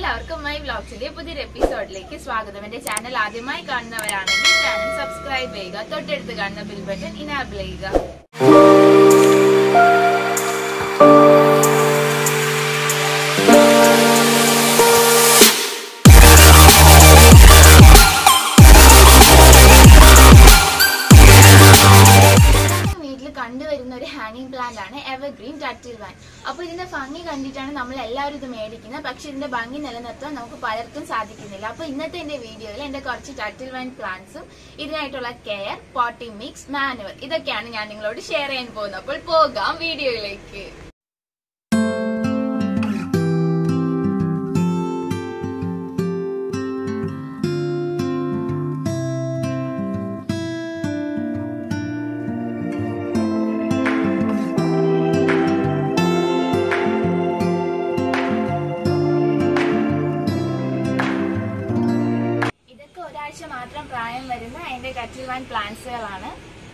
എല്ലാവർക്കും മൈ വ്ലോഗ്സിന്റെ പുതിയൊരു എപ്പിസോഡിലേക്ക് സ്വാഗതം എന്റെ ചാനൽ ആദ്യമായി കാണുന്നവരാണെങ്കിൽ ചാനൽ സബ്സ്ക്രൈബ് ചെയ്യുക തൊട്ടടുത്ത് കാണുന്ന ബിൽ ബട്ടൺ ഇനാബിൾ ചെയ്യുക വീട്ടിൽ കണ്ടുവരുന്ന ഒരു ഹാങ്ങിങ് പ്ലാന്റ് ആണ് എവർഗ്രീൻ ടട്ടിൽ വൈൻ അപ്പോൾ ഇതിന്റെ ഭംഗി കണ്ടിട്ടാണ് നമ്മൾ എല്ലാവരും ഇത് മേടിക്കുന്നത് പക്ഷെ ഇതിന്റെ ഭംഗി നിലനിർത്താൻ നമുക്ക് പലർക്കും സാധിക്കുന്നില്ല അപ്പോൾ ഇന്നത്തെ എന്റെ വീഡിയോയിൽ എന്റെ കുറച്ച് ടട്ടിൽ വൈൻ പ്ലാന്റ്സും ഇതിനായിട്ടുള്ള കെയർ പോട്ടിംഗ് മിക്സ് മാനുവൽ ഇതൊക്കെയാണ് ഞാൻ നിങ്ങളോട് ഷെയർ ചെയ്യാൻ പോകുന്നത് അപ്പോൾ പോകാം വീഡിയോയിലേക്ക് ഇതൊക്കെ ഒരാഴ്ച മാത്രം പ്രായം വരുന്ന എന്റെ ടട്ടിൽ വൈൻ പ്ലാന്റ്സുകളാണ്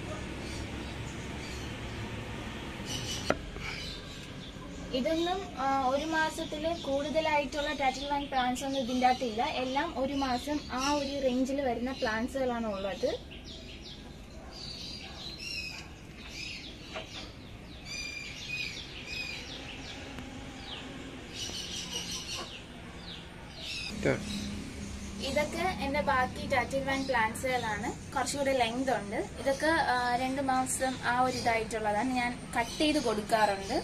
ഇതൊന്നും ആ, ഒരു മാസത്തിൽ കൂടുതലായിട്ടുള്ള ടട്ടിൽ വൈൻ പ്ലാന്റ്സ് ഒന്നും ഇതിൻ്റെ അകത്തില്ല എല്ലാം ഒരു മാസം ആ ഒരു റേഞ്ചിൽ വരുന്ന പ്ലാന്റ്സുകളാണ് ഉള്ളത് ഇതൊക്കെ എന്റെ ബാക്കി ടാറ്റിൽ വൈൻ പ്ലാന്റ്സുകളാണ് കുറച്ചുകൂടെ ലെങ്ത് ഉണ്ട് ഇതൊക്കെ ആ, രണ്ട് മാസം ആ ഒരു ഇതായിട്ടുള്ളതാണ് ഞാൻ കട്ട് ചെയ്ത് കൊടുക്കാറുണ്ട്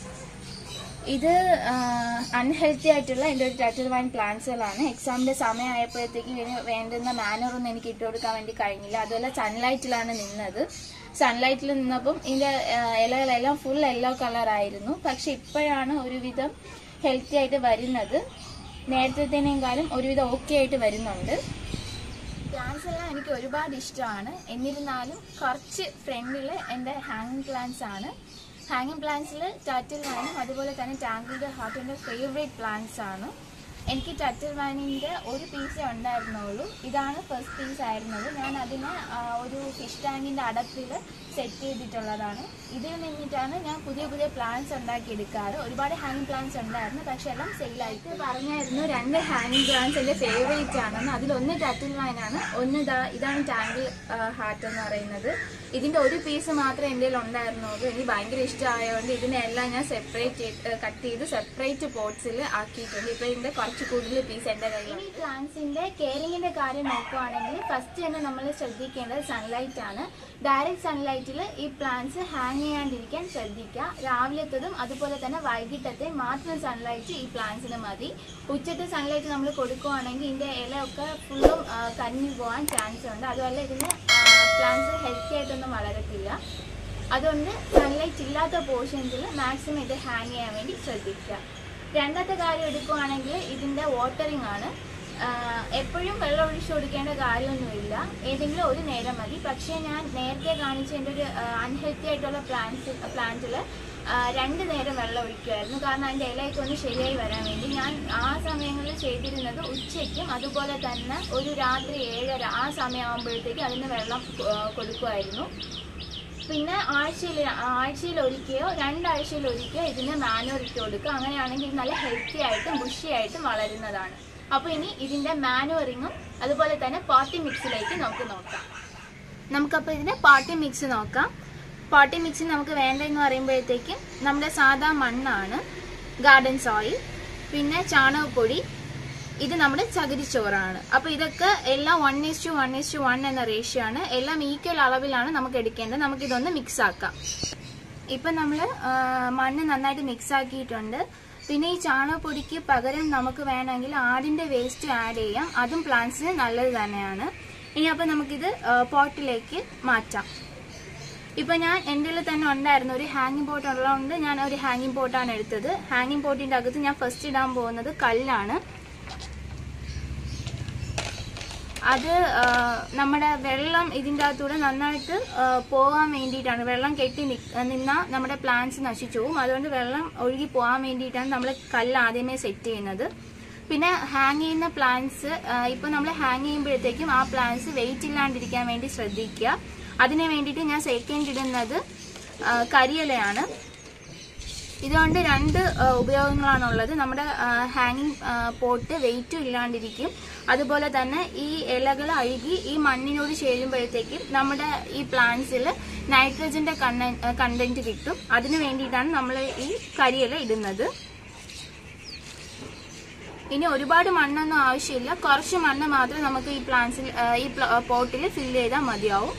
ഇത് അൺഹെൽത്തി ആയിട്ടുള്ള എൻ്റെ ഒരു ടാറ്റിൽ വൈൻ പ്ലാന്റ്സുകളാണ് എക്സാമിന്റെ സമയമായപ്പോഴത്തേക്ക് ഇതിന് വേണ്ടുന്ന മാനർ ഒന്നും എനിക്ക് ഇട്ട് കൊടുക്കാൻ വേണ്ടി കഴിഞ്ഞില്ല അതുപോലെ സൺലൈറ്റിലാണ് നിന്നത് സൺലൈറ്റിൽ നിന്നപ്പം ഇതിന്റെ ആ, ഇലകളെല്ലാം ഫുൾ യെല്ലോ കളർ ആയിരുന്നു പക്ഷെ ഇപ്പോഴാണ് ഒരുവിധം ഹെൽത്തി ആയിട്ട് വരുന്നത് നേരത്തേനേക്കാളും ഒരുവിധം ഓക്കെ ആയിട്ട് വരുന്നുണ്ട് പ്ലാന്റ്സ് എല്ലാം എനിക്ക് ഒരുപാട് ഇഷ്ടമാണ് എന്നിരുന്നാലും കുറച്ച് ഫ്രണ്ടിൽ എൻ്റെ ഹാങ്ങിങ് പ്ലാന്റ്സ് ആണ് ഹാങ്ങിങ് പ്ലാന്റ്സിൽ ടറ്റിൽ വൈനും അതുപോലെ തന്നെ ടാങ്കിൾഡ് ഹാർട്ടിൻ്റെ ഫേവറേറ്റ് പ്ലാന്റ്സ് ആണ് എനിക്ക് ടറ്റിൽ വൈനിൻ്റെ ഒരു പീസേ ഉണ്ടായിരുന്നുള്ളൂ ഇതാണ് ഫസ്റ്റ് പീസ് ആയിരുന്നത് ഞാൻ അതിനെ ആ, ഒരു ഫിഷ് ടാങ്കിൻ്റെ അടപ്പിൽ സെറ്റ് ചെയ്തിട്ടുള്ളതാണ് ഇതിൽ നിന്നിട്ടാണ് ഞാൻ പുതിയ പുതിയ പ്ലാന്റ്സ് ഉണ്ടാക്കി എടുക്കാറ് ഒരുപാട് ഹാങ്ങിങ് പ്ലാന്റ്സ് ഉണ്ടായിരുന്നു പക്ഷെ എല്ലാം സെയിലായിട്ട് പറഞ്ഞായിരുന്നു രണ്ട് ഹാങ്ങിങ് പ്ലാന്റ്സ് എൻ്റെ ഫേവറേറ്റ് ആണെന്ന് അതിലൊന്ന് ടറ്റിൽ വൈനാണ് ഒന്ന് ഇതാ ഇതാണ് ടാങ്കിൾ ഹാർട്ട് എന്ന് പറയുന്നത് ഇതിന്റെ ഒരു പീസ് മാത്രമേ എൻ്റെ കയ്യിൽ ഉണ്ടായിരുന്നുള്ളൂ എനിക്ക് ഭയങ്കര ഇഷ്ടമായതുകൊണ്ട് ഇതിനെല്ലാം ഞാൻ സെപ്പറേറ്റ് കട്ട് ചെയ്ത് സെപ്പറേറ്റ് പോട്ട്സിൽ ആക്കിയിട്ടുണ്ട് ഇപ്പൊ ഇതിന്റെ കുറച്ച് കൂടുതൽ പീസ് എൻ്റെ കയ്യിൽ ഈ പ്ലാന്റ്സിന്റെ കെയറിങ്ങിന്റെ കാര്യം നോക്കുവാണെങ്കിൽ ഫസ്റ്റ് തന്നെ നമ്മൾ ശ്രദ്ധിക്കേണ്ടത് സൺലൈറ്റ് ആണ് ഡയറക്റ്റ് സൺലൈറ്റിൽ ഈ പ്ലാന്റ്സ് ഹാങ് ചെയ്യാണ്ടിരിക്കാൻ ശ്രദ്ധിക്കുക രാവിലത്തതും അതുപോലെ തന്നെ വൈകിട്ടത്തെ മാത്രം സൺലൈറ്റ് ഈ പ്ലാന്റ്സിന് മതി ഉച്ചത്തെ സൺലൈറ്റ് നമ്മൾ കൊടുക്കുവാണെങ്കിൽ ഇതിന്റെ ഇലയൊക്കെ ഫുള്ളും കരിഞ്ഞു പോകാൻ ചാൻസ് ഉണ്ട് അതുപോലെ ഇതിന് പ്ലാന്റ്സ് ഹെൽത്തി ആയിട്ടൊന്നും വളരത്തില്ല അതുകൊണ്ട് സൺലൈറ്റ് ഇല്ലാത്ത പോർഷൻസിൽ മാക്സിമം ഇത് ഹാങ് ചെയ്യാൻ വേണ്ടി ശ്രദ്ധിക്കുക രണ്ടാമത്തെ കാര്യം എടുക്കുവാണെങ്കിൽ ഇതിന്റെ വാട്ടറിംഗ് ആണ് ആഹ് എപ്പോഴും വെള്ളം ഒഴിച്ചു കൊടുക്കേണ്ട കാര്യമൊന്നുമില്ല ഏതെങ്കിലും ഒരു നേരം മതി പക്ഷേ ഞാൻ നേരത്തെ കാണിച്ച എൻ്റെ ഒരു അൺഹെൽത്തി ആയിട്ടുള്ള പ്ലാന്റ്സ് പ്ലാന്റിൽ രണ്ട് നേരം വെള്ളം ഒഴിക്കുമായിരുന്നു കാരണം അതിൻ്റെ ഇലയൊക്കെ ഒന്ന് ശരിയായി വരാൻ വേണ്ടി ഞാൻ ആ സമയങ്ങളിൽ ചെയ്തിരുന്നത് ഉച്ചയ്ക്കും അതുപോലെ തന്നെ ഒരു രാത്രി ഏഴര ആ സമയമാകുമ്പോഴത്തേക്ക് അതിന് വെള്ളം ആഹ് കൊടുക്കുമായിരുന്നു പിന്നെ ആഴ്ചയിൽ ആഴ്ചയിൽ ഒരിക്കയോ രണ്ടാഴ്ചയിൽ ഒരിക്കയോ ഇതിന് മാനുവർ ഇട്ട് കൊടുക്കുക അങ്ങനെയാണെങ്കിൽ ഇത് നല്ല ഹെൽത്തി ആയിട്ടും ബുഷി ആയിട്ടും വളരുന്നതാണ് അപ്പോൾ ഇനി ഇതിന്റെ മാനുവറിങ്ങും അതുപോലെ തന്നെ പോട്ടി മിക്സിലേക്ക് നമുക്ക് നോക്കാം നമുക്കപ്പോൾ ഇതിന്റെ പോട്ടി മിക്സ് നോക്കാം പോട്ടി മിക്സ് നമുക്ക് വേണ്ടതെന്ന് പറയുമ്പോഴത്തേക്കും നമ്മുടെ സാധാ മണ്ണാണ് ഗാർഡൻ സോയിൽ പിന്നെ ചാണകപ്പൊടി ഇത് നമ്മുടെ ചകിരിച്ചോറാണ് അപ്പൊ ഇതൊക്കെ എല്ലാം one is to one is to one എന്ന റേഷ്യോ ആണ് എല്ലാം ഈക്വൽ അളവിലാണ് നമുക്ക് എടുക്കേണ്ടത് നമുക്ക് ഇതൊന്ന് മിക്സ് ആക്കാം ഇപ്പൊ നമ്മൾ മണ്ണ് നന്നായിട്ട് മിക്സ് ആക്കിയിട്ടുണ്ട് പിന്നെ ഈ ചാണകപ്പൊടിക്ക് പകരം നമുക്ക് വേണമെങ്കിൽ ആടിന്റെ വേസ്റ്റ് ആഡ് ചെയ്യാം അതും പ്ലാന്റ്സിന് നല്ലത് തന്നെയാണ് ഇനി അപ്പൊ നമുക്കിത് പോട്ടിലേക്ക് മാറ്റാം ഇപ്പൊ ഞാൻ എൻ്റെ കയ്യിൽ തന്നെ ഉണ്ടായിരുന്നു ഒരു ഹാങ്ങിങ് പോട്ട് ഉള്ളതുകൊണ്ട് ഞാൻ ഒരു ഹാങ്ങിങ് പോട്ടാണ് എടുത്തത് ഹാങ്ങിങ് പോട്ടിന്റെ അകത്ത് ഞാൻ ഫസ്റ്റ് ഇടാൻ പോകുന്നത് കല്ലാണ് അത് ആ, നമ്മുടെ വെള്ളം ഇതിൻ്റെ അകത്തൂടെ നന്നായിട്ട് ആ, പോകാൻ വേണ്ടിയിട്ടാണ് വെള്ളം കെട്ടി നിന്നാൽ നമ്മുടെ പ്ലാന്റ്സ് നശിച്ചു പോകും അതുകൊണ്ട് വെള്ളം ഒഴുകി പോകാൻ വേണ്ടിയിട്ടാണ് നമ്മൾ കല്ല് ആദ്യമേ സെറ്റ് ചെയ്യുന്നത് പിന്നെ ഹാങ് ചെയ്യുന്ന പ്ലാന്റ്സ് ഇപ്പൊ നമ്മൾ ഹാങ് ചെയ്യുമ്പോഴത്തേക്കും ആ പ്ലാന്റ്സ് വെയിറ്റ് ഇല്ലാണ്ടിരിക്കാൻ വേണ്ടി ശ്രദ്ധിക്കുക അതിന് വേണ്ടിയിട്ട് ഞാൻ സെക്കൻഡ് ഇടുന്നത് ആ, കരിയിലയാണ് ഇതുകൊണ്ട് രണ്ട് ആ, ഉപയോഗങ്ങളാണുള്ളത് നമ്മുടെ ഹാങ്ങിങ് പോട്ട് വെയിറ്റും ഇല്ലാണ്ടിരിക്കും അതുപോലെ തന്നെ ഈ ഇലകൾ അഴുകി ഈ മണ്ണിനോട് ചേരുമ്പോഴത്തേക്കും നമ്മുടെ ഈ പ്ലാന്റ്സിൽ നൈട്രജന്റെ കണ്ടന്റ് കിട്ടും അതിനു വേണ്ടിയിട്ടാണ് നമ്മൾ ഈ കരിയില ഇടുന്നത് ഇനി ഒരുപാട് മണ്ണൊന്നും ആവശ്യമില്ല കുറച്ച് മണ്ണ് മാത്രം നമുക്ക് ഈ പ്ലാന്റ്സിൽ ഈ പോട്ടിൽ ഫില്ല് ചെയ്താൽ മതിയാവും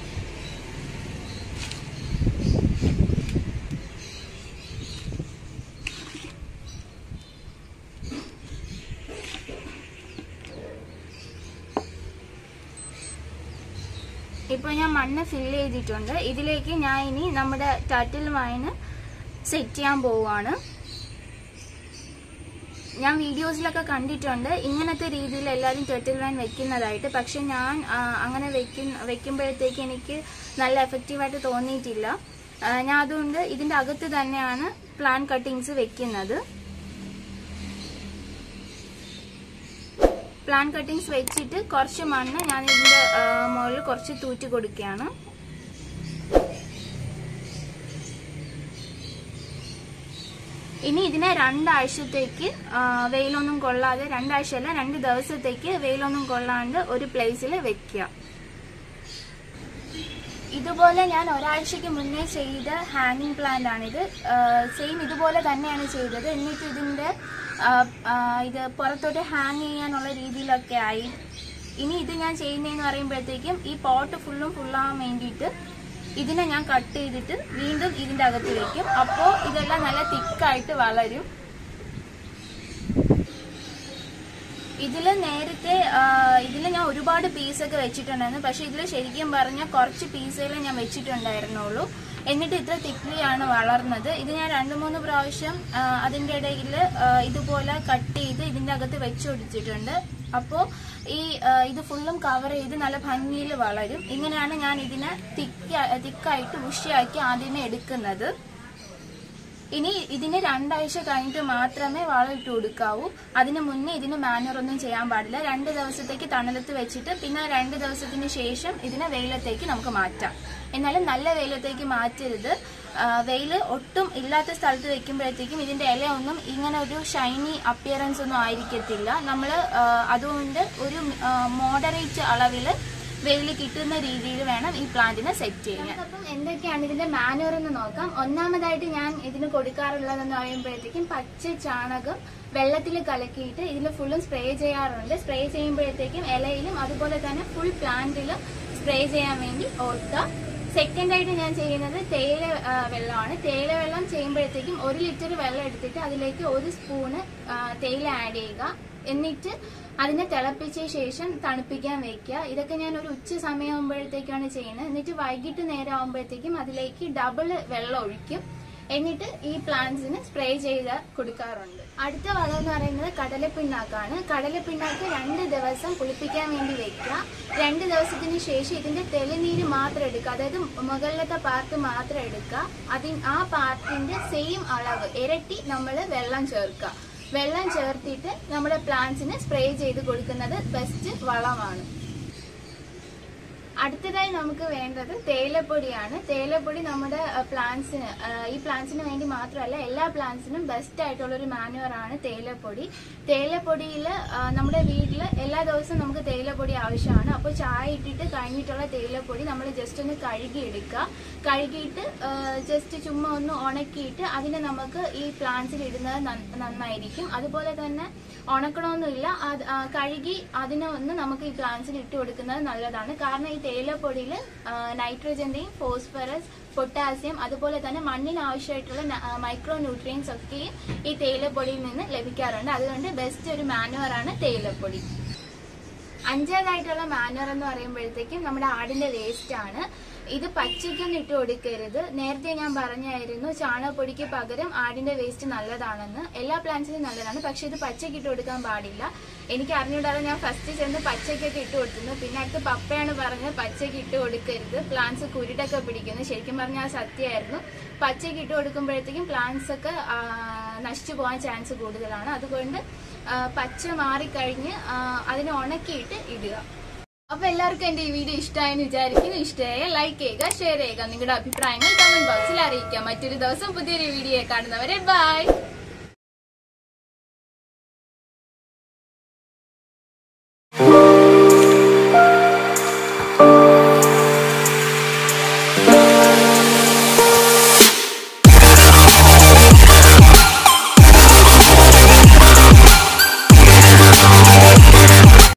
ഇപ്പൊ ഞാൻ മണ്ണ് ഫില്ല് ചെയ്തിട്ടുണ്ട് ഇതിലേക്ക് ഞാൻ ഇനി നമ്മുടെ ടർട്ടിൽ വൈന് സെറ്റ് ചെയ്യാൻ പോവുകയാണ് ഞാൻ വീഡിയോസിലൊക്കെ കണ്ടിട്ടുണ്ട് ഇങ്ങനത്തെ രീതിയിൽ എല്ലാവരും ടർട്ടിൽ വൈൻ വെക്കുന്നതായിട്ട് പക്ഷെ ഞാൻ ആ, അങ്ങനെ വെക്കുന്ന വെക്കുമ്പോഴത്തേക്ക് എനിക്ക് നല്ല എഫക്റ്റീവായിട്ട് തോന്നിയിട്ടില്ല ആ, ഞാൻ അതുകൊണ്ട് ഇതിന്റെ അകത്ത് തന്നെയാണ് പ്ലാൻ കട്ടിങ്സ് വെക്കുന്നത് പ്ലാൻ കട്ടിങ്സ് വെച്ചിട്ട് കുറച്ച് മണ്ണ് ഞാൻ ഇതിന്റെ ആ, മുകളിൽ കുറച്ച് തൂറ്റി കൊടുക്കുകയാണ് ഇനി ഇതിനെ രണ്ടാഴ്ചത്തേക്ക് ആ, വെയിലൊന്നും കൊള്ളാതെ രണ്ടാഴ്ചയല്ല രണ്ട് ദിവസത്തേക്ക് വെയിലൊന്നും കൊള്ളാണ്ട് ഒരു പ്ലേസിൽ വെക്കുക ഇതുപോലെ ഞാൻ ഒരാഴ്ചക്ക് മുന്നേ ചെയ്ത ഹാങ്ങിങ് പ്ലാന്റ് ആണിത് സെയിം ഇതുപോലെ തന്നെയാണ് ചെയ്തത് എന്നിട്ട് ഇതിന്റെ ആ, ആ, ഇത് പുറത്തോട്ട് ഹാങ് ചെയ്യാനുള്ള രീതിയിലൊക്കെ ആയി ഇനി ഇത് ഞാൻ ചെയ്യുന്നതെന്ന് പറയുമ്പോഴത്തേക്കും ഈ പോട്ട് ഫുള്ളും ഫുള്ളാവാൻ വേണ്ടിയിട്ട് ഇതിനെ ഞാൻ കട്ട് ചെയ്തിട്ട് വീണ്ടും ഇതിന്റെ അകത്ത് വെക്കും അപ്പോൾ ഇതെല്ലാം നല്ല തിക്കായിട്ട് വളരും ഇതില് നേരത്തെ ഇതിൽ ഞാൻ ഒരുപാട് പീസൊക്കെ വെച്ചിട്ടുണ്ടായിരുന്നു പക്ഷെ ഇതിൽ ശരിക്കും പറഞ്ഞാൽ കുറച്ച് പീസുകളെ ഞാൻ വെച്ചിട്ടുണ്ടായിരുന്നുള്ളൂ എന്നിട്ട് ഇത്ര തിക്ലിയാണ് വളർന്നത് ഇത് ഞാൻ രണ്ട് മൂന്ന് പ്രാവശ്യം ആ, അതിന്റെ ഇടയിൽ ഇതുപോലെ കട്ട് ചെയ്ത് ഇതിന്റെ അകത്ത് വെച്ചു കൊടുത്തിട്ടുണ്ട് അപ്പോൾ ഈ ആ, ഇത് ഫുള്ളും കവർ ചെയ്ത് നല്ല ഭംഗിയിൽ വളരും ഇങ്ങനെയാണ് ഞാൻ ഇതിനെ തിക്ക തിക്കായിട്ട് ഉഷിയാക്കി ആദ്യമേ എടുക്കുന്നത് ഇനി ഇതിന് രണ്ടാഴ്ച കഴിഞ്ഞിട്ട് മാത്രമേ വളം ഇട്ട് കൊടുക്കാവൂ അതിന് മുന്നേ ഇതിന് മാനുവർ ഒന്നും ചെയ്യാൻ പാടില്ല രണ്ട് ദിവസത്തേക്ക് തണലത്ത് വെച്ചിട്ട് പിന്നെ രണ്ട് ദിവസത്തിന് ശേഷം ഇതിനെ വെയിലത്തേക്ക് നമുക്ക് മാറ്റാം എന്നാലും നല്ല വെയിലത്തേക്ക് മാറ്റരുത് ആ, വെയില് ഒട്ടും ഇല്ലാത്ത സ്ഥലത്ത് വെക്കുമ്പോഴത്തേക്കും ഇതിന്റെ ഇല ഒന്നും ഇങ്ങനെ ഒരു ഷൈനി അപ്പിയറൻസ് ഒന്നും ആയിരിക്കത്തില്ല നമ്മൾ അതുകൊണ്ട് ഒരു മോഡറേറ്റ് അളവില് വെയിൽ കിട്ടുന്ന രീതിയിൽ വേണം ഈ പ്ലാന്റിനെ സെറ്റ് ചെയ്യാൻ അപ്പം എന്തൊക്കെയാണ് ഇതിന്റെ മാനുവർ എന്ന് നോക്കാം ഒന്നാമതായിട്ട് ഞാൻ ഇതിന് കൊടുക്കാറുള്ളതെന്ന് പറയുമ്പോഴത്തേക്കും പച്ച ചാണകം വെള്ളത്തിൽ കലക്കിയിട്ട് ഇതിൽ ഫുള്ളും സ്പ്രേ ചെയ്യാറുണ്ട് സ്പ്രേ ചെയ്യുമ്പോഴത്തേക്കും ഇലയിലും അതുപോലെ തന്നെ ഫുൾ പ്ലാന്റിലും സ്പ്രേ ചെയ്യാൻ വേണ്ടി ഓർക്കുക സെക്കൻഡ് ആയിട്ട് ഞാൻ ചെയ്യുന്നത് തേയില ആ, വെള്ളമാണ് തേയില വെള്ളം ചെയ്യുമ്പോഴത്തേക്കും ഒരു ലിറ്റർ വെള്ളം എടുത്തിട്ട് അതിലേക്ക് ഒരു സ്പൂണ് ആ, തേയില ആഡ് ചെയ്യുക എന്നിട്ട് അതിനെ തിളപ്പിച്ച ശേഷം തണുപ്പിക്കാൻ വെക്കുക ഇതൊക്കെ ഞാൻ ഒരു ഉച്ച സമയമാകുമ്പോഴത്തേക്കാണ് ചെയ്യുന്നത് എന്നിട്ട് വൈകിട്ട് നേരം ആകുമ്പോഴത്തേക്കും അതിലേക്ക് ഡബിൾ വെള്ളം ഒഴിക്കും എന്നിട്ട് ഈ പ്ലാന്റ്സിന് സ്പ്രേ ചെയ്ത് കൊടുക്കാറുണ്ട് അടുത്ത വളം എന്ന് പറയുന്നത് കടലപ്പിണ്ണാക്കാണ് കടലപ്പിണ്ണാക്ക് രണ്ട് ദിവസം കുളിപ്പിക്കാൻ വേണ്ടി വെക്കുക രണ്ട് ദിവസത്തിന് ശേഷം ഇതിന്റെ തെളിനീര് മാത്രം എടുക്കുക അതായത് മുകളിലത്തെ പാർട്ട് മാത്രം എടുക്കുക അതിൻ ആ പാർട്ടിന്റെ സെയിം അളവ് ഇരട്ടി നമ്മൾ വെള്ളം ചേർക്കുക വെള്ളം ചേർത്തിട്ട് നമ്മുടെ പ്ലാന്റ്സിന് സ്പ്രേ ചെയ്ത് കൊടുക്കുന്നത് ബെസ്റ്റ് വളമാണ് അടുത്തതായി നമുക്ക് വേണ്ടത് തേയിലപ്പൊടിയാണ് തേയിലപ്പൊടി നമ്മുടെ പ്ലാന്റ്സിന് ഈ പ്ലാന്റ്സിന് വേണ്ടി മാത്രമല്ല എല്ലാ പ്ലാന്റ്സിനും ബെസ്റ്റ് ആയിട്ടുള്ള ഒരു മാനുവർ ആണ് തേയിലപ്പൊടി തേയിലപ്പൊടിയിൽ നമ്മുടെ വീട്ടിൽ എല്ലാ ദിവസവും നമുക്ക് തേയിലപ്പൊടി ആവശ്യമാണ് അപ്പോൾ ചായ ഇട്ടിട്ട് കഴിഞ്ഞിട്ടുള്ള തേയിലപ്പൊടി നമ്മൾ ജസ്റ്റ് ഒന്ന് കഴുകിയെടുക്കുക കഴുകിയിട്ട് ജസ്റ്റ് ചുമ്മാ ഒന്ന് ഉണക്കിയിട്ട് അതിനെ നമുക്ക് ഈ പ്ലാന്റ്സിൽ ഇടുന്നത് നന്ന- നന്നായിരിക്കും അതുപോലെ തന്നെ ഉണക്കണമൊന്നുമില്ല അത് ആ, കഴുകി അതിനെ ഒന്ന് നമുക്ക് ഈ പ്ലാന്റ്സിൽ ഇട്ട് കൊടുക്കുന്നത് നല്ലതാണ് കാരണം ഈ തേയിലപ്പൊടിയിൽ നൈട്രജന്റെയും ഫോസ്ഫറസ് പൊട്ടാസ്യം അതുപോലെ തന്നെ മണ്ണിന് ആവശ്യമായിട്ടുള്ള മൈക്രോ ന്യൂട്രിയൻസ് ഒക്കെയും ഈ തേയിലപ്പൊടിയിൽ നിന്ന് ലഭിക്കാറുണ്ട് അതുകൊണ്ട് ബെസ്റ്റ് ഒരു മാനുവർ ആണ് തേയിലപ്പൊടി അഞ്ചാമതായിട്ടുള്ള മാനുവർ എന്ന് പറയുമ്പോഴത്തേക്കും നമ്മുടെ ആടിന്റെ വേസ്റ്റ് ആണ് ഇത് പച്ചയ്ക്കൊന്നും ഇട്ട് കൊടുക്കരുത് നേരത്തെ ഞാൻ പറഞ്ഞായിരുന്നു ചാണകപ്പൊടിക്ക് പകരം ആടിന്റെ വേസ്റ്റ് നല്ലതാണെന്ന് എല്ലാ പ്ലാന്റ്സിനും നല്ലതാണ് പക്ഷെ ഇത് പച്ചയ്ക്ക് ഇട്ട് കൊടുക്കാൻ പാടില്ല എനിക്ക് അറിഞ്ഞൂടാതെ ഞാൻ ഫസ്റ്റ് ചെന്ന് പച്ചയ്ക്കൊക്കെ ഇട്ട് കൊടുത്തിരുന്നു പിന്നെ അടുത്ത് പപ്പയാണ് പറഞ്ഞത് പച്ചയ്ക്ക് ഇട്ട് കൊടുക്കരുത് പ്ലാന്റ്സ് കുരുടൊക്കെ പിടിക്കുന്നു ശരിക്കും പറഞ്ഞാൽ അത് സത്യമായിരുന്നു പച്ചയ്ക്ക് ഇട്ട് കൊടുക്കുമ്പോഴത്തേക്കും പ്ലാന്റ്സ് ഒക്കെ ആ, നശിച്ചു പോകാൻ ചാൻസ് കൂടുതലാണ് അതുകൊണ്ട് ആ, പച്ച മാറിക്കഴിഞ്ഞ് ആ, അതിനെ ഉണക്കിയിട്ട് ഇടുക അപ്പൊ എല്ലാവർക്കും എന്റെ ഈ വീഡിയോ ഇഷ്ടമായെന്ന് വിചാരിക്കുന്നു ഇഷ്ടമായ ലൈക്ക് ചെയ്യുക ഷെയർ ചെയ്യുക നിങ്ങളുടെ അഭിപ്രായങ്ങൾ കമന്റ് ബോക്സിൽ അറിയിക്കുക മറ്റൊരു ദിവസം പുതിയൊരു വീഡിയോ കാണുന്നവരെ ബൈ